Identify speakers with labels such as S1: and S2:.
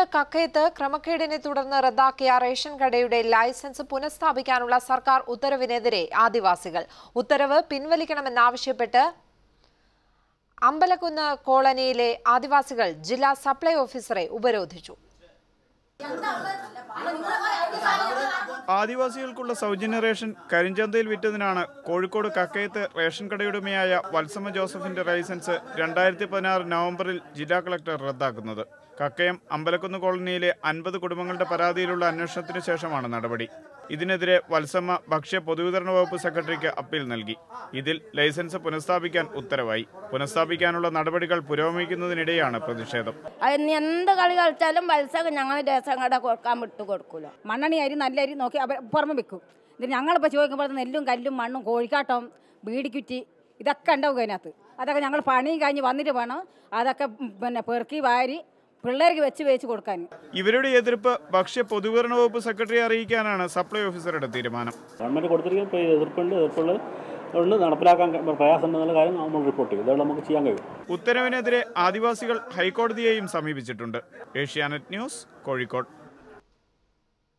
S1: കക്കയത്ത് ക്രമക്കേടിനെ തുടർന്ന് റദ്ദാക്കിയ റേഷൻ കടയുടെ ലൈസൻസ് പുനഃസ്ഥാപിക്കാനുള്ള സർക്കാർ ഉത്തരവിനെതിരെ ആദിവാസികൾ ഉത്തരവ് പിൻവലിക്കണമെന്നാവശ്യപ്പെട്ട് അമ്പലക്കുന്ന് കോളനിയിലെ ആദിവാസികൾ ജില്ലാ സപ്ലൈ ഓഫീസറെ ഉപരോധിച്ചു
S2: ആദിവാസികൾക്കുള്ള സൗജന്യ റേഷൻ കരിഞ്ചന്തയിൽ വിറ്റതിനാണ് കോഴിക്കോട് കക്കയത്ത് റേഷൻ കടയുടമയായ വത്സമ ജോസഫിന്റെ ലൈസൻസ് രണ്ടായിരത്തി പതിനാറ് നവംബറിൽ ജില്ലാ കളക്ടർ റദ്ദാക്കുന്നത് കക്കയം അമ്പലക്കുന്ന് കോളനിയിലെ അൻപത് കുടുംബങ്ങളുടെ പരാതിയിലുള്ള അന്വേഷണത്തിന് ശേഷമാണ് നടപടി ഇതിനെതിരെ വത്സമ്മ ഭക്ഷ്യ പൊതുവിതരണ വകുപ്പ് സെക്രട്ടറിക്ക് അപ്പീൽ നൽകി ഇതിൽ ലൈസൻസ് പുനഃസ്ഥാപിക്കാൻ ഉത്തരവായി പുനഃസ്ഥാപിക്കാനുള്ള നടപടികൾ പുരോഗമിക്കുന്നതിനിടെയാണ് പ്രതിഷേധം
S3: അതിന് എന്ത് കളി കളിച്ചാലും മത്സരം ഞങ്ങൾ രസം കട കൊടുക്കാൻ വിട്ടു കൊടുക്കൂല
S4: മണ്ണണി അരി നല്ല അരി നോക്കി അവർ പുറമെ വെക്കും ഇത് ഞങ്ങളിപ്പോൾ ചോദിക്കുമ്പോൾ നെല്ലും കല്ലും മണ്ണും കോഴിക്കാട്ടം ബീഡിക്കുറ്റി ഇതൊക്കെ ഉണ്ടാവും അതിനകത്ത് അതൊക്കെ ഞങ്ങൾ പണിയും കഴിഞ്ഞ് വന്നിട്ട് വേണം അതൊക്കെ പിന്നെ പെറുക്കി വാരി പിള്ളേർക്ക് വെച്ച് വേച്ച് കൊടുക്കാൻ
S2: ഇവരുടെ എതിർപ്പ് ഭക്ഷ്യ പൊതുവിതരണ വകുപ്പ് സെക്രട്ടറിയെ അറിയിക്കാനാണ് സപ്ലൈ ഓഫീസറുടെ തീരുമാനം
S5: ഗവൺമെൻറ് കൊടുത്തിരിക്കുന്ന ഇപ്പോൾ എതിർപ്പുണ്ട് എതിർപ്പുള്ളത് കൊണ്ട് നടപ്പിലാക്കാൻ പ്രയാസമുണ്ടെന്നുള്ള കാര്യം നമ്മൾ റിപ്പോർട്ട് ചെയ്യും ഇതാണ് നമുക്ക് ചെയ്യാൻ കഴിയും
S2: ഉത്തരവിനെതിരെ ആദിവാസികൾ ഹൈക്കോടതിയെയും സമീപിച്ചിട്ടുണ്ട് ഏഷ്യാനെറ്റ് ന്യൂസ് കോഴിക്കോട്